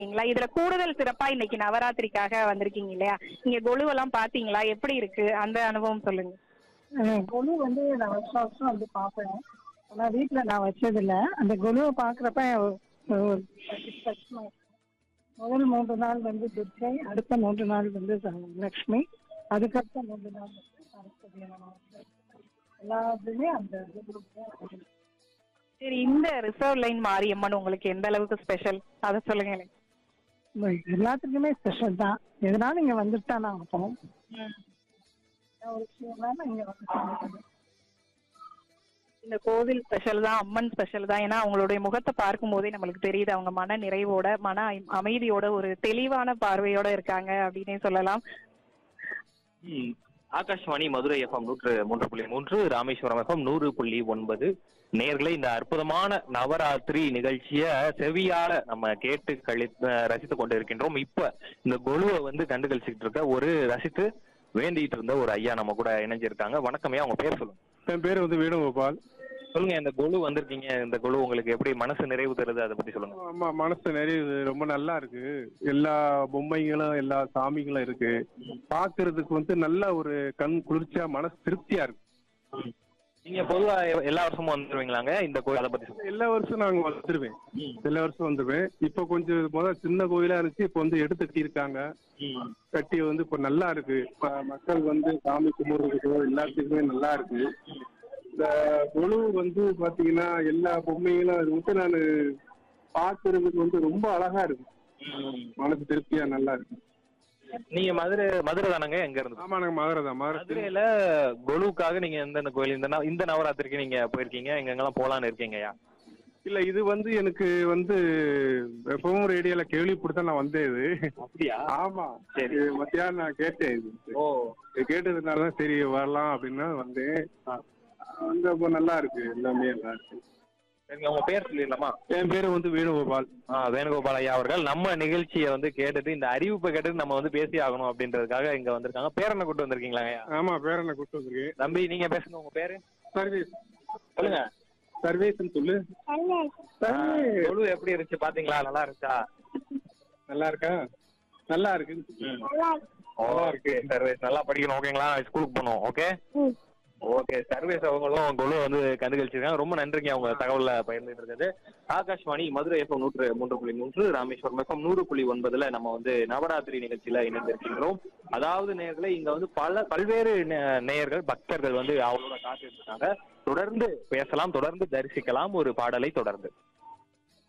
இருக்கீங்களா இதுல கூடுதல் சிறப்பா இன்னைக்கு நவராத்திரிக்காக வந்திருக்கீங்க இல்லையா நீங்க கொலுவெல்லாம் பாத்தீங்களா எப்படி இருக்கு அந்த அனுபவம் சொல்லுங்க அஹ் கொலு வந்து நான் வருஷம் வருஷம் வந்து பார்ப்பேன் ஆனா வீட்டில் நான் வச்சதில்ல அந்த கொலுவை பார்க்குறப்ப முதல் மூன்று நாள் வந்து துர்க்கை அடுத்த மூன்று நாள் வந்து ச- லக்ஷ்மி அதுக்கடுத்த மூன்று நாள் வந்து சரஸ்வதி அம்மாவாசை. எல்லாத்துலயுமே அந்த இது இருக்கும். சரி இந்த ரிசர்வ் லைன் மாரியம்மன் உங்களுக்கு எந்த அளவுக்கு ஸ்பெஷல் அதை சொல்லுங்க எனக்கு எல்லாத்துக்குமே ஸ்பெஷல் தான் எதனால இங்க வந்துட்டு தான் நான் இருப்போம் ஒரு விஷயம் இங்க வந்து சாமி கும்பிடுவேன். இந்த கோவில் ஸ்பெஷல் தான் அம்மன் ஸ்பெஷல் தான் ஏன்னா அவங்களுடைய முகத்தை பார்க்கும் போதே நம்மளுக்கு தெரியுது அவங்க மன நிறைவோட மன அமை- அமைதியோட ஒரு தெளிவான பார்வையோட இருக்காங்க அப்படின்னே சொல்லலாம் ம். ஆகாஷ்வாணி மதுரை எஃப்எம் நூற்று மூன்று புள்ளி மூன்று ராமேஸ்வரம் எஃப்எம் நூறு புள்ளி ஒன்பது நேர்களை இந்த அற்புதமான நவராத்திரி நிகழ்ச்சிய செவியால நம்ம கேட்டு கழி ரசித்து கொண்டு இருக்கின்றோம் இப்ப இந்த கொலுவை வந்து கண்டு கழிச்சுட்டு இருக்க ஒரு ரசித்து வேண்டிட்டு இருந்த ஒரு ஐயா நம்ம கூட இணைஞ்சிருக்காங்க வணக்கம் ஐயா உங்க பேர் சொல்லுங்க என் பேர் வந்து வேணுகோபால் சொல்லுங்க இந்த கொலு வந்திருக்கீங்க இந்த கொலு உங்களுக்கு எப்படி மனசு நிறைவு தருது அதை பத்தி சொல்லுங்க ஆமா மனசு நிறைய ரொம்ப நல்லா இருக்கு எல்லா பொம்மைகளும் எல்லா சாமிகளும் இருக்கு பாக்குறதுக்கு வந்து நல்ல ஒரு கண் குளிர்ச்சியா மனசு திருப்தியா இருக்கு நீங்க பொதுவா எ- எல்லா வருஷமும் வந்துருவீங்களாங்க இந்த கோயில் அதை பத்தி சொல்லுங்க எல்லா வருஷம் நாங்க வந்துருவேன் எல்லா வருஷம் வந்துருவேன் இப்ப கொஞ்சம் முதல்ல சின்ன கோயிலா இருந்துச்சு இப்ப வந்து எடுத்து கட்டியிருக்காங்க கட்டி வந்து இப்ப நல்லா இருக்கு ம- மக்கள் வந்து சாமி கும்பிடுறதுக்கோ எல்லாத்துக்குமே நல்லா இருக்கு இந்த கொலு வந்து பாத்தீங்கன்னா எல்லா பொம்மைகளும் அது வந்து நான் பாக்குறதுக்கு வந்து ரொம்ப அழகா இருக்கு மனசு திருப்தியா நல்லா இருக்கு நீங்க மதுரை மதுரை தானங்க எங்க இருந்து ஆமா நாங்க மதுரை தான் மதுரை மதுரையில கொலுவுக்காக நீங்க எந்தெந்த கோயில் இந்த நவ- இந்த நவராத்திரிக்கு நீங்க போயிருக்கீங்க எங்கெங்கெல்லாம் போலான்னு இருக்கீங்கய்யா இல்ல இது வந்து எனக்கு வந்து எப்பவும் ரேடியோல கேள்விப்பட்டு தான் நான் வந்தேன் இது அப்படியா ஆமா சரி. இது மத்தியானம் நான் கேட்டேன் இது ஓ இது கேட்டதுனால தான் சரி வரலாம் அப்படின்னு தான் வந்தேன் வந்து அப்போ நல்லா இருக்கு எல்லாமே நல்லா இருக்கு சரிங்க உங்க பேர் சொல்லிடலாமா என் பேரு வந்து வேணுகோபால் ஆ, வேணுகோபால் ஐயா அவர்கள் நம்ம நிகழ்ச்சியை வந்து கேட்டுட்டு இந்த அறிவிப்பை கேட்டுட்டு நம்ம வந்து பேசி ஆகணும் அப்படின்றதுக்காக இங்க வந்திருக்காங்க பேரனை கூட்டு வந்திருக்கீங்களா ஐயா ஆமா பேரனை கூட்டு வந்திருக்கேன் தம்பி நீங்க பேசுங்க உங்க பேரு சர்வீஸ் சொல்லுங்க சர்வீஸ்னு சொல்லு ஆ, சர்வீஸ். கொலு எப்படி இருந்துச்சு பாத்தீங்களா நல்லா இருந்துச்சா நல்லா இருக்கா நல்லா இருக்கு நல்லா இருக்கு சர்வீஸ் நல்லா படிக்கணும் ஓகேங்களா ஸ்கூலுக்கு போகணும் ஓகே ஓகே சர்வீஸ் அவங்களும் கொலு வந்து கண்டுகளிச்சிருக்காங்க ரொம்ப நன்றிங்க அவங்க தகவல பகிர்ந்துட்டு இருக்கிறது ஆகாஷ்வாணி மதுரை எஃப்எம் நூற்று மூன்று புள்ளி மூன்று ராமேஸ்வரம் எஃப்எம் நூறு புள்ளி ஒன்பதுல நம்ம வந்து நவராத்திரி நிகழ்ச்சியில இணைந்திருக்கின்றோம் அதாவது நேயர்களே இங்க வந்து பல பல்வேறு நே- நேயர்கள் பக்தர்கள் வந்து அவங்களோட காத்துட்டு இருக்காங்க தொடர்ந்து பேசலாம் தொடர்ந்து தரிசிக்கலாம் ஒரு பாடலை தொடர்ந்து